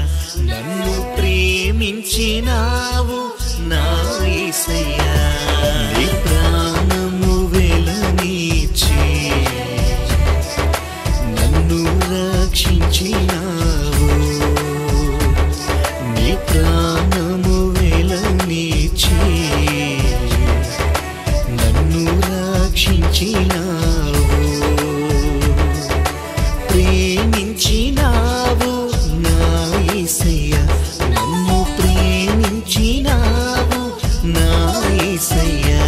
నన్ను ప్రేమించినావు నా యేసయ్యా నీ ప్రాణము వెలనీచి నన్ను రక్షించినావు నీ ప్రాణము వెలనీచి నన్ను రక్షించినావు ప్రేమించినావు నా యేసయ్యా నన్ను ప్రేమించినావు నా యేసయ్యా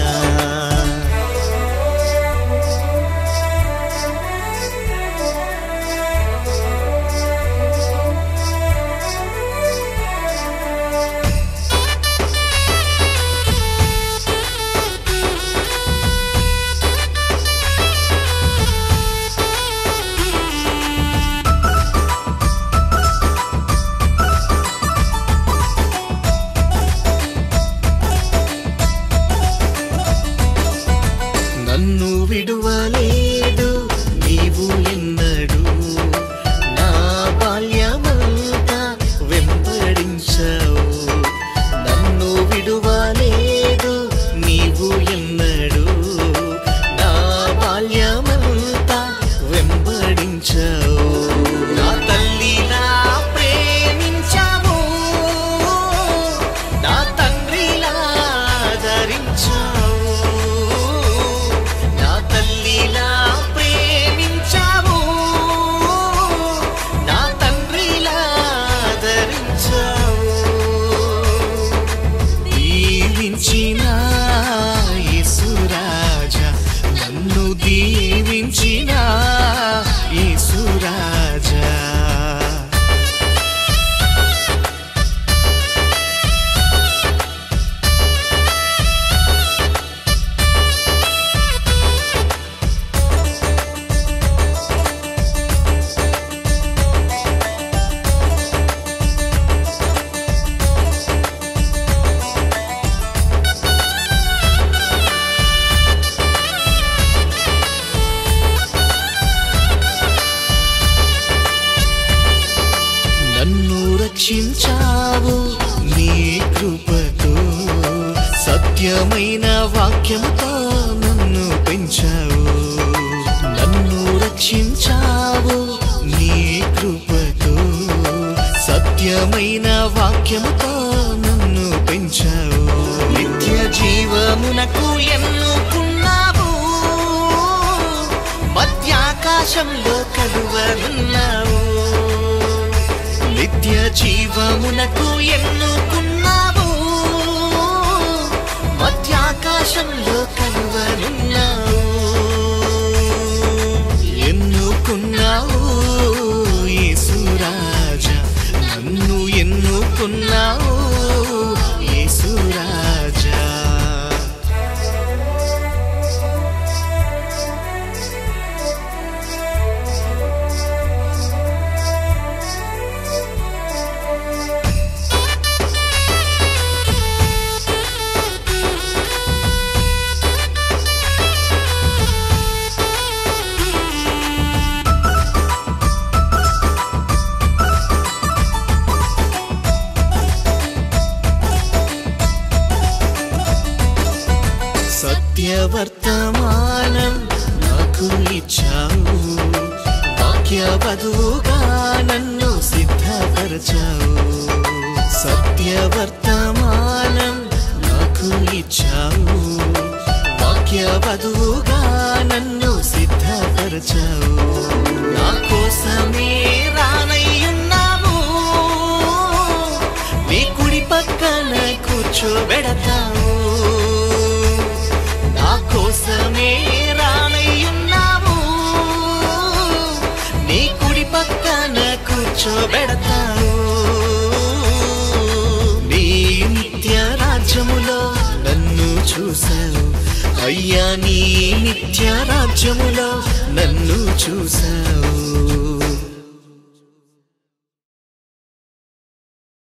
నన్ను విడువలేదు నీవు ఎన్నడు నా బాల్యమంతా వెంబడించావు నన్ను విడువలేదు నీవు ఎన్నడు నా బాల్యమంతా వెంబడించావు నా తల్లిలా ప్రేమించావు నా తండ్రిలా ధరించావు నా తల్లిలా ప్రేమించావు నా తండ్రిలా ధరించావు దీవించిన యేసురాజా నన్ను దీవించిన యేసురాజా నన్ను రక్షించావు నీ కృపతో సత్యమైన వాక్యముతో నన్ను పెంచావు నన్ను రక్షించావు నీ కృపతో సత్యమైన వాక్యముతో నన్ను పెంచావు నిత్య జీవమునకు ఎన్నుకున్నావు మధ్యాకాశంలో కలువనున్నావు నిత్య జీవమునకు ఎన్నుకున్నావు మధ్యాకాశంలో కలువనున్నావు ఎన్నుకున్నావు యేసురాజా నన్ను ఎన్నుకున్నావు యేసురాజా సత్యవర్తమానం నాకు ఇచ్చావు వాక్య వధువుగా నన్ను సిద్ధపరచావు సత్యవర్తమానం నాకు ఇచ్చావు వాక్య వధువుగా నన్ను సిద్ధపరచావు నా కోసమే రానయ్యున్నావు నీ కుడి పక్కన కూర్చోబెడతావు నా కోసమే రానయ్యున్నావు నీ కుడి పక్కన కూర్చోబెడతావు నీ నిత్య రాజ్యములో నన్ను చూశావు అయ్యా నీ నిత్య రాజ్యములో నన్ను చూశావు